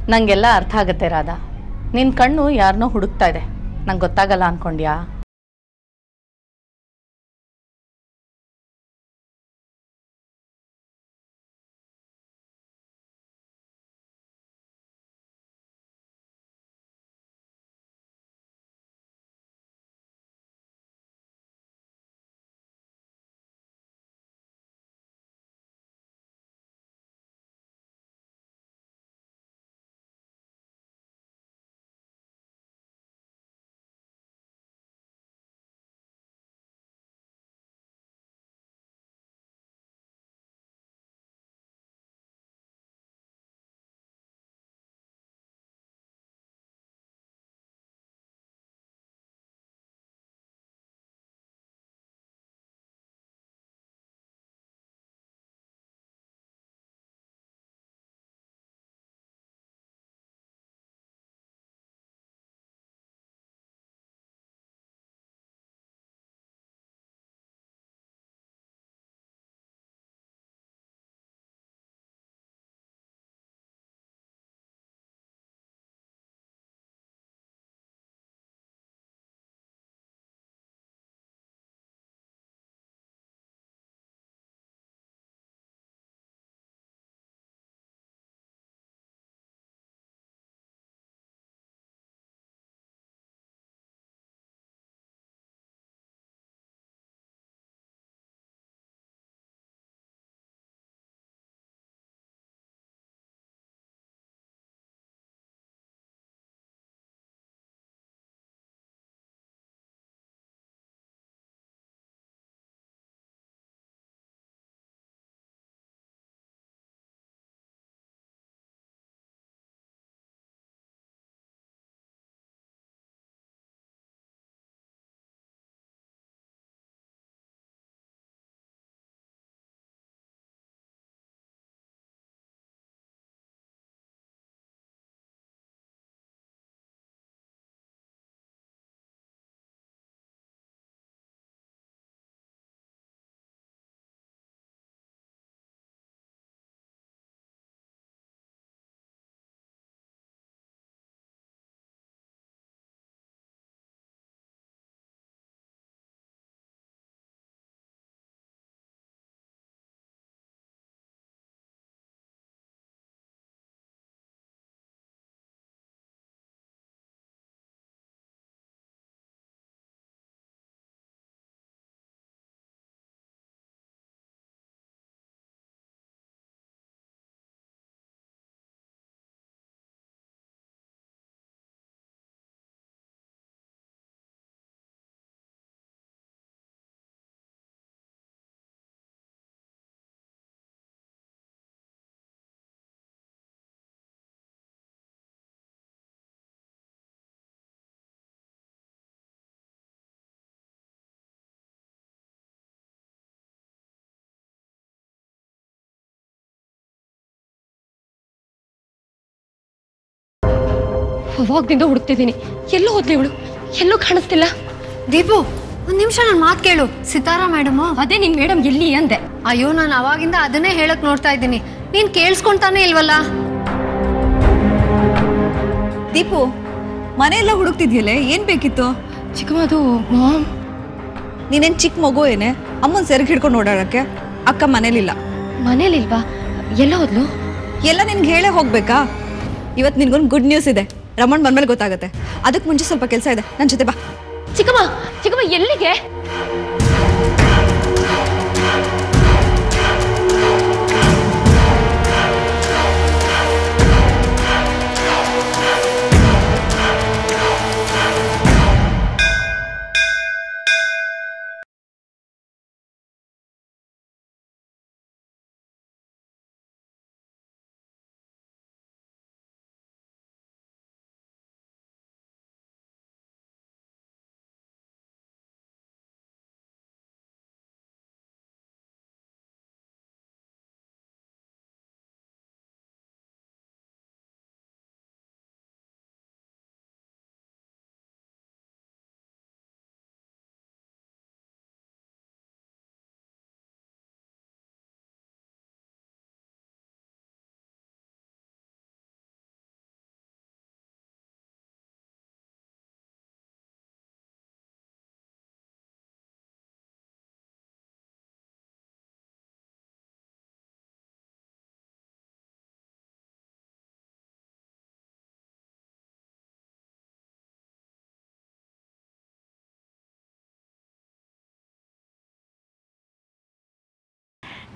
ನಂಗೆಲ್ಲ ಅರ್ಥ ಆಗತ್ತೆ ರಾಧಾ ನಿನ್ನ ಕಣ್ಣು ಯಾರನ್ನೋ ಹುಡುಕ್ತಾ ಇದೆ ನಂಗೆ ಗೊತ್ತಾಗಲ್ಲ ಅನ್ಕೊಂಡ್ಯಾ ಅವಾಗ್ನಿಂದ ಹುಡುಕ್ತಿದ್ದೀನಿ ಎಲ್ಲೋ ಹೋದ್ಲಿ ಇವಳು ಎಲ್ಲೂ ಕಾಣಿಸ್ತಿಲ್ಲ ದೀಪು ಒಂದ್ ನಿಮಿಷ ನನ್ನ ಮಾತು ಕೇಳು ಸಿತಾರಾ ಮೇಡಮ್ ಅದೇ ನಿನ್ ಮೇಡಮ್ ಎಲ್ಲಿ ಅಂದೆ ಅಯ್ಯೋ ನಾನು ಅವಾಗಿಂದ ಅದನ್ನೇ ಹೇಳಕ್ ನೋಡ್ತಾ ಇದ್ದೀನಿ ನೀನ್ ಕೇಳಿಸ್ಕೊಂತಾನೆ ಇಲ್ವಲ್ಲ ದೀಪು ಮನೆಯೆಲ್ಲ ಹುಡುಕ್ತಿದ್ಯಲೆ ಏನ್ ಬೇಕಿತ್ತು ಚಿಕ್ಕಮ್ಮ ಅದು ಮಾಮ್ ನೀನೇನ್ ಚಿಕ್ಕ ಮಗು ಏನೇ ಅಮ್ಮನ್ ಸೆರಗ್ ಹಿಡ್ಕೊಂಡು ಓಡಾಡಕ್ಕೆ ಅಕ್ಕ ಮನೇಲಿಲ್ಲ ಮನೇಲಿಲ್ವಾ ಎಲ್ಲ ಹೋದ್ಲು ಎಲ್ಲ ನಿನ್ಗೆ ಹೇಳೇ ಹೋಗ್ಬೇಕಾ ಇವತ್ತು ನಿನ್ಗೊಂದು ಗುಡ್ ನ್ಯೂಸ್ ಇದೆ ರಮಣ್ ಬಂದ್ಮೇಲೆ ಗೊತ್ತಾಗುತ್ತೆ ಅದಕ್ಕೆ ಮುಂಚೆ ಸ್ವಲ್ಪ ಕೆಲಸ ಇದೆ ನನ್ನ ಜೊತೆ ಬಾ ಚಿಕ್ಕಮ್ಮ ಚಿಕ್ಕಮ್ಮ ಎಲ್ಲಿಗೆ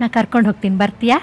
ನಾ ಕರ್ಕೊಂಡು ಹೋಗ್ತೀನಿ ಬರ್ತೀಯಾ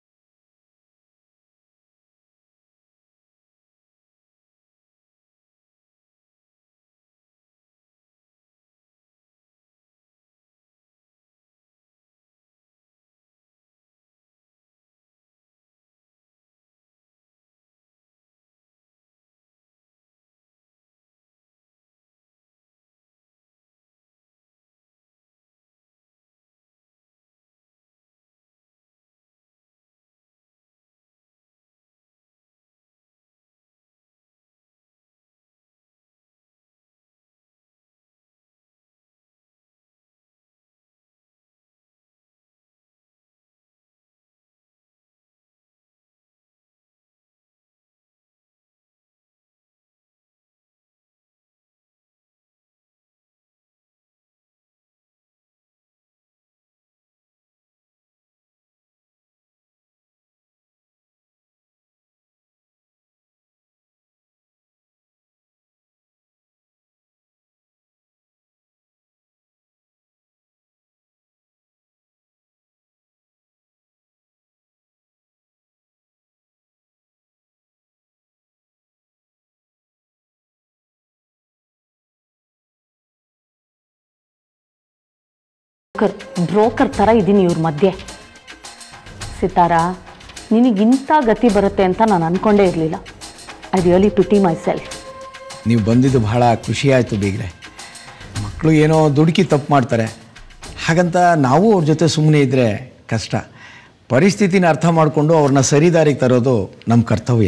ಬ್ರೋಕರ್ ಬ್ರೋಕರ್ ಥರ ಇದ್ದೀನಿ ಇವ್ರ ಮಧ್ಯೆ ಸಿತಾರಾ ನಿನಗಿಂಥ ಗತಿ ಬರುತ್ತೆ ಅಂತ ನಾನು ಅಂದ್ಕೊಂಡೇ ಇರಲಿಲ್ಲ I really pity myself ನೀವು ಬಂದಿದ್ದು ಬಹಳ ಖುಷಿ ಆಯಿತು ಬೀಗ್ರೆ ಮಕ್ಕಳು ಏನೋ ದುಡುಕಿ ತಪ್ಪು ಮಾಡ್ತಾರೆ ಹಾಗಂತ ನಾವು ಅವ್ರ ಜೊತೆ ಸುಮ್ಮನೆ ಇದ್ದರೆ ಕಷ್ಟ ಪರಿಸ್ಥಿತಿನ ಅರ್ಥ ಮಾಡಿಕೊಂಡು ಅವ್ರನ್ನ ಸರಿದಾರಿಗೆ ತರೋದು ನಮ್ಮ ಕರ್ತವ್ಯ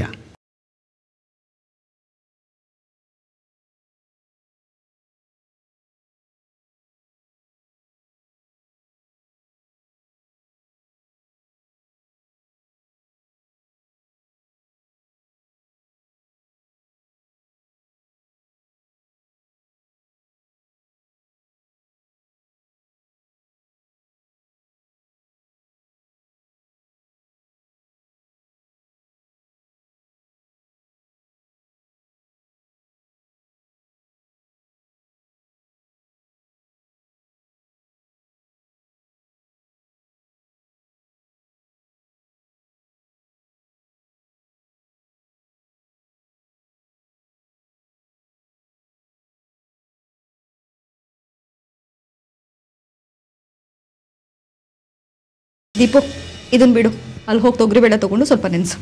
ದೀಪು ಇದನ್ನ ಬಿಡು ಅಲ್ಲಿ ಹೋಗಿ ತೊಗರಿಬೇಳೆ ತಗೊಂಡು ಸ್ವಲ್ಪ ನೆನೆಸು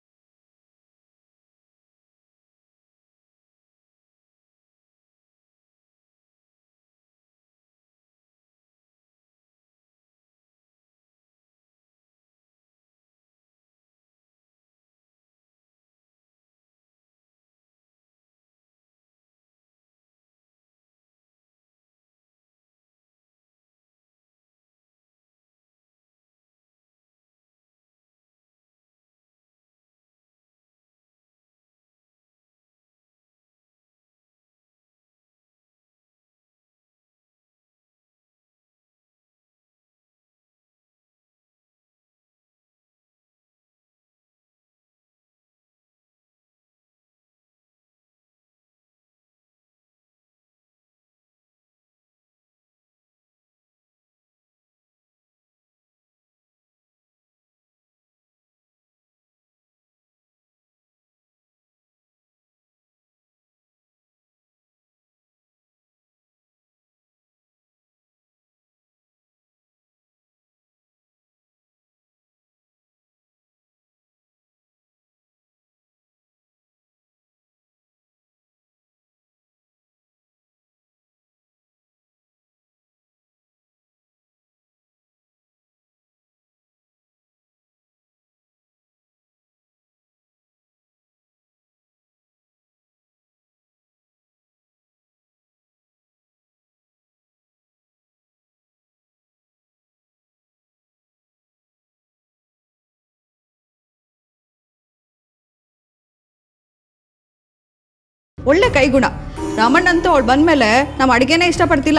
ಒಳ್ಳೆ ಕೈಗುಣ ರಾಮಣ್ಣ ಅಂತೂ ಅವಳು ಬಂದ್ಮೇಲೆ ನಮ್ಮ ಅಡುಗೆನೇ ಇಷ್ಟಪಡ್ತಿಲ್ಲ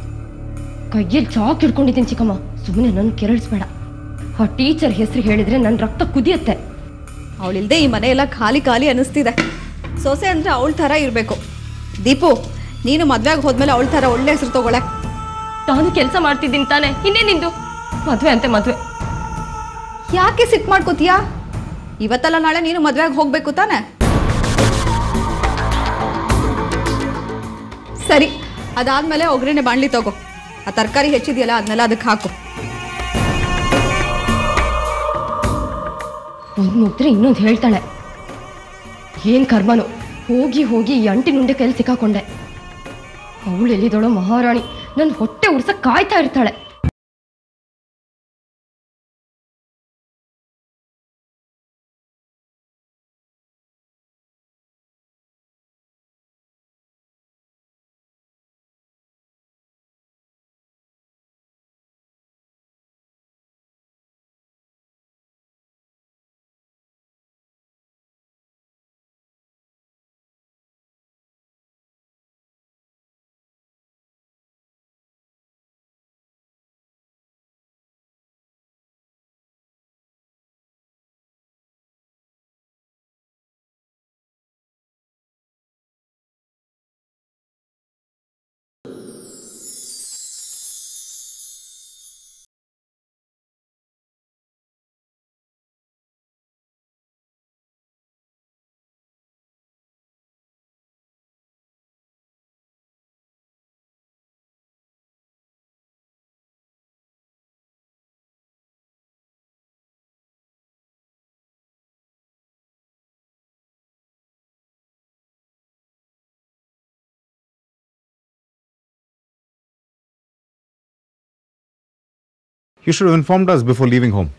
ಕೈಯಲ್ಲಿ ಚಾಕ್ ಹಿಡ್ಕೊಂಡಿದ್ದೀನಿ ಚಿಕ್ಕಮ್ಮ ಸುಮ್ಮನೆ ನನ್ನ ಕೆರಳಿಸ್ಬೇಡ ಆ ಟೀಚರ್ ಹೆಸರು ಹೇಳಿದ್ರೆ ನನ್ನ ರಕ್ತ ಕುದಿಯತ್ತೆ ಅವಳಿಲ್ದೆ ಈ ಮನೆ ಎಲ್ಲ ಖಾಲಿ ಖಾಲಿ ಅನಿಸ್ತಿದೆ ಸೊಸೆ ಅಂದ್ರೆ ಅವಳ ಥರ ಇರಬೇಕು ದೀಪು ನೀನು ಮದ್ವೆಗೆ ಹೋದ್ಮೇಲೆ ಅವಳ ಥರ ಒಳ್ಳೆ ಹೆಸರು ತಗೊಳೆ ನಾನು ಕೆಲಸ ಮಾಡ್ತಿದ್ದೀನಿ ತಾನೆ ಇನ್ನೇ ನಿಂದು ಮದ್ವೆ ಅಂತೆ ಮದ್ವೆ ಯಾಕೆ ಸಿಟ್ ಮಾಡ್ಕೋತೀಯಾ ಇವತ್ತಲ್ಲ ನಾಳೆ ನೀನು ಮದ್ವೆಗೆ ಹೋಗ್ಬೇಕು ತಾನೆ ಸರಿ ಅದಾದ್ಮೇಲೆ ಒಗ್ಗರಣೆ ಬಾಣ್ಲಿ ತಗೋ ಆ ತರಕಾರಿ ಹೆಚ್ಚಿದೆಯಲ್ಲ ಅದನ್ನೆಲ್ಲ ಅದಕ್ಕೆ ಹಾಕು ಒಂದು ಮುಗ್ದ್ರೆ ಇನ್ನೊಂದು ಹೇಳ್ತಾಳೆ ಏನ್ ಕರ್ಮನು ಹೋಗಿ ಹೋಗಿ ಈ ಅಂಟಿನುಂಡೆ ಕೈಲಿ ಸಿಕ್ಕಾಕೊಂಡೆ ಅವಳು ಎಲ್ಲಿದಳೋ ಮಹಾರಾಣಿ ನನ್ನ ಹೊಟ್ಟೆ ಉರ್ಸಕ್ ಕಾಯ್ತಾ ಇರ್ತಾಳೆ You should have informed us before leaving home.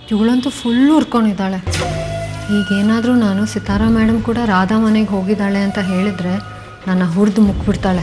ಇವಳಂತೂ ಫುಲ್ ಉರ್ಕೊಂಡಿದ್ದಾಳೆ ಈಗೇನಾದರೂ ನಾನು ಸಿತಾರಾ ಮೇಡಮ್ ಕೂಡ ರಾಧಾ ಮನೆಗೆ ಹೋಗಿದ್ದಾಳೆ ಅಂತ ಹೇಳಿದ್ರೆ ನನ್ನ ಹುರಿದು ಮುಕ್ಬಿಡ್ತಾಳೆ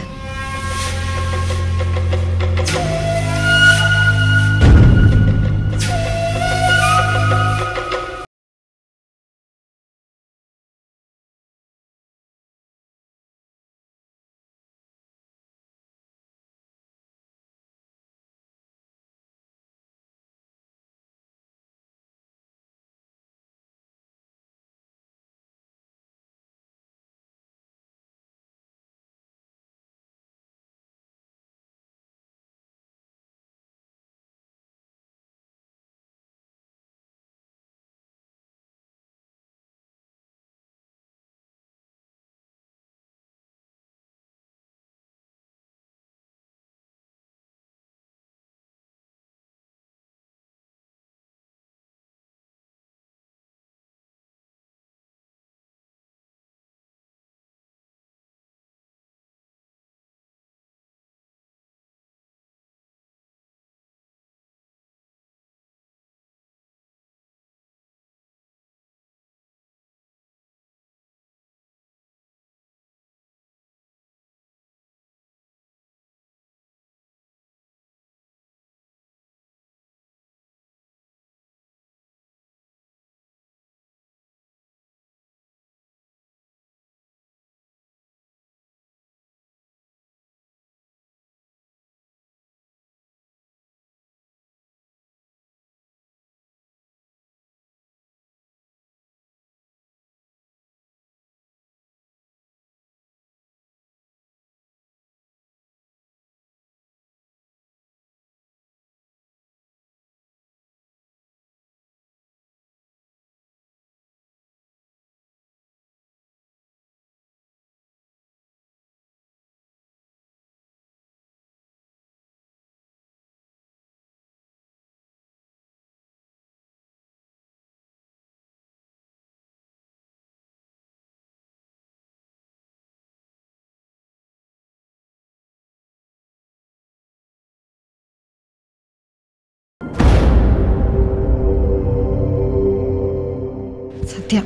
ಸತ್ಯ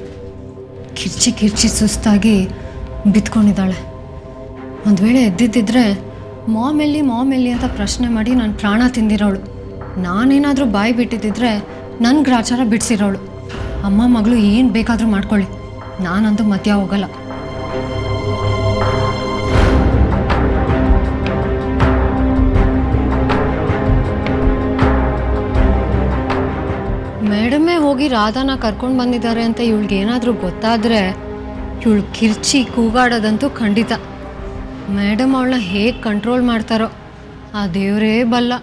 ಕಿರ್ಚಿ ಕಿರ್ಚಿ ಸುಸ್ತಾಗಿ ಬಿತ್ಕೊಂಡಿದ್ದಾಳೆ ಒಂದು ವೇಳೆ ಎದ್ದಿದ್ದಿದ್ರೆ ಮಾಮ್ ಎಲ್ಲಿ ಮಾಮ್ ಎಲ್ಲಿ ಅಂತ ಪ್ರಶ್ನೆ ಮಾಡಿ ನನ್ನ ಪ್ರಾಣ ತಿಂದಿರೋಳು ನಾನೇನಾದರೂ ಬಾಯಿ ಬಿಟ್ಟಿದ್ದಿದ್ರೆ ನನ್ನ ಗ್ರಾಚಾರ ಬಿಡಿಸಿರೋಳು ಅಮ್ಮ ಮಗಳು ಏನು ಬೇಕಾದರೂ ಮಾಡ್ಕೊಳ್ಳಿ ನಾನಂತೂ ಮಧ್ಯ ಹೋಗಲ್ಲ ಮೇಡಮೇ ಹೋಗಿ ರಾಧಾನ ಕರ್ಕೊಂಡು ಬಂದಿದ್ದಾರೆ ಅಂತ ಇವಳಿಗೆ ಏನಾದರೂ ಗೊತ್ತಾದರೆ ಇವಳು ಕಿರ್ಚಿ ಕೂಗಾಡೋದಂತೂ ಖಂಡಿತ ಮೇಡಮ್ ಅವಳನ್ನ ಹೇಗೆ ಕಂಟ್ರೋಲ್ ಮಾಡ್ತಾರೋ ಆ ದೇವರೇ ಬಲ್ಲ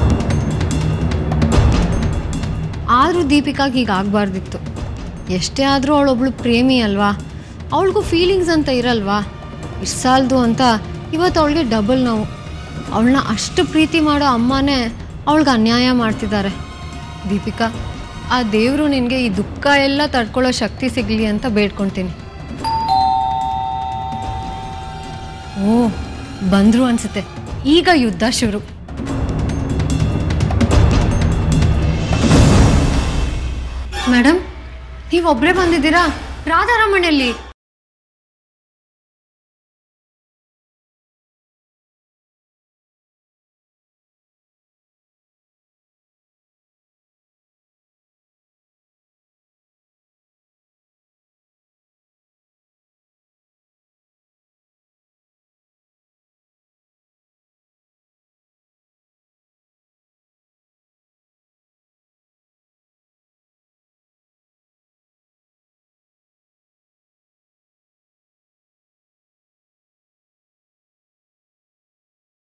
ಆದರೂ ದೀಪಿಕಾಗೆ ಈಗ ಆಗಬಾರ್ದಿತ್ತು ಎಷ್ಟೇ ಆದರೂ ಅವಳೊಬ್ಳು ಪ್ರೇಮಿ ಅಲ್ವಾ ಅವಳಿಗೂ ಫೀಲಿಂಗ್ಸ್ ಅಂತ ಇರಲ್ವಾ ಇರ್ಸಾಲ್ದು ಅಂತ ಇವತ್ತು ಅವಳಿಗೆ ಡಬಲ್ ನೋವು ಅವಳನ್ನ ಅಷ್ಟು ಪ್ರೀತಿ ಮಾಡೋ ಅಮ್ಮನೇ ಅವಳಿಗೆ ಅನ್ಯಾಯ ಮಾಡ್ತಿದ್ದಾರೆ ದೀಪಿಕಾ ಆ ದೇವರು ನಿನಗೆ ಈ ದುಃಖ ಎಲ್ಲ ತಡ್ಕೊಳ್ಳೋ ಶಕ್ತಿ ಸಿಗಲಿ ಅಂತ ಬೇಡ್ಕೊತೀನಿ ಓ ಬಂದ್ರು ಅನ್ಸುತ್ತೆ ಈಗ ಯುದ್ಧ ಶುರು ಮೇಡಮ್ ನೀವೊಬ್ಬರೇ ಬಂದಿದ್ದೀರಾ ರಾಧಾರಮಣೆಯಲ್ಲಿ